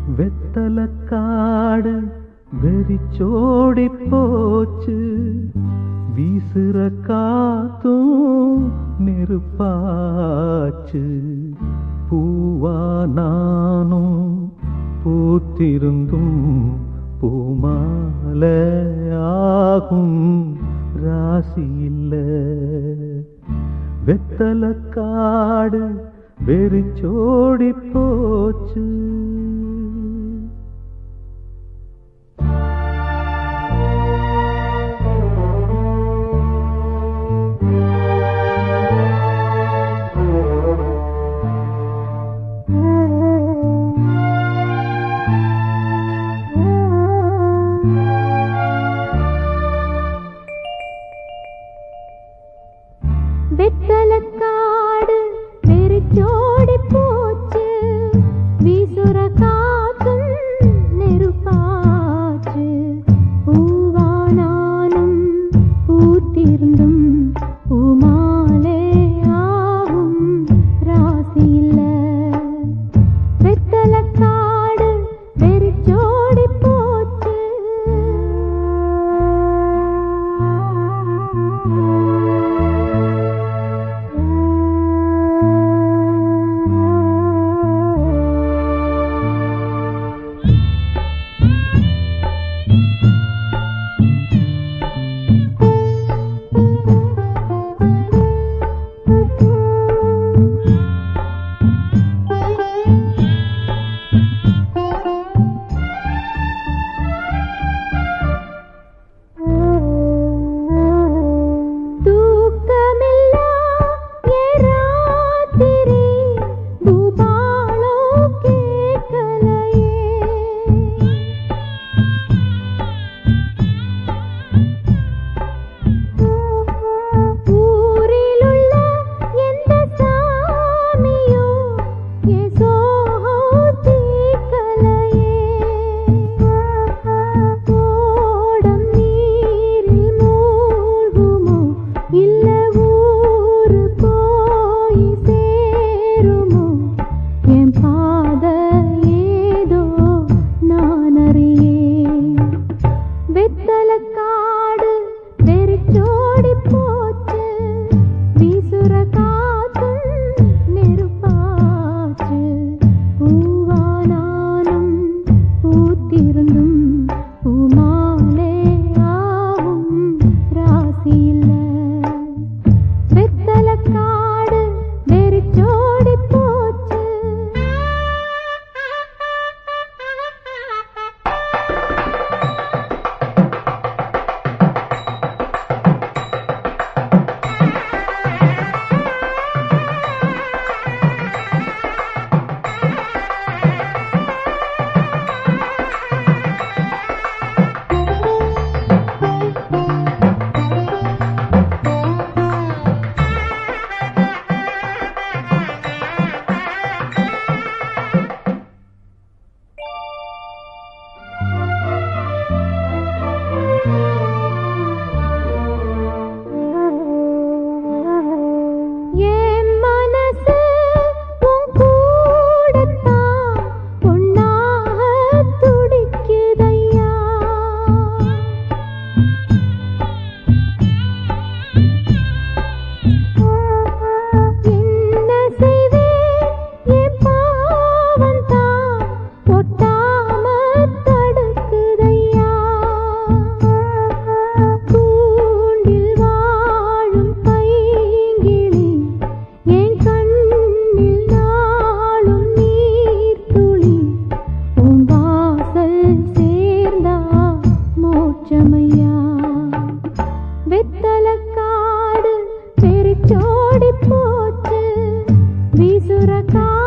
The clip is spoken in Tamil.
வெத்தலக்காடு வெறிச்சோடி போச்சு வீசுற காத்தும் நெருப்பாச்சு பூவா நானும் பூத்திருந்தும் பூமாலை ஆகும் ராசி இல்ல வெத்தலக்காடு வெறிச்சோடி போச்சு வெத்தலக்காடு வெறிச்சோடி போச்சு வீசுற காத்தும் நெருப்பாச்சு பூவானாலும் பூத்திருந்தும் பூமாலே ஆகும் ராசி இல்ல வெத்தலக்காடு வெறிச்சோடி போச்சு தூக்கமில்லா என் ராத்திரி பூபாலோ கேட்கலையே ஊரிலுள்ள எந்த சாமியோ என் சோகம் தீர்க்கலையே ஓடம் நீரில் மூழ்குமோ இல்ல ஊரு போய் சேருமோ என் பாத ஏதோ நான் அறியேன் வெத்தலக்காடு வெறிச்சோடி போச்சு வீசுற காத்தும் நெருப்பாச்சு பூவானாலும் பூத்திருந்தும் பூமாலே ஆகும் ராசி இல்ல வெத்தலக்காடு வெறிச்சோடி போச்சு என் மனசு உன் கூடத்தான் பொன்னாக துடிக்குதையா என்ன செய்வேன் என் பாவம் தான் ஒட்டாம தடுக்குதையா கூண்டில் வாழும் பைங்கிளி என் கண்ணில் நாளும் நீர் துளி உன் வாசல் சேர்ந்தா மோட்சமையா வெத்தலக்காடு வெறிச்சோடி போச்சு வீசுற கா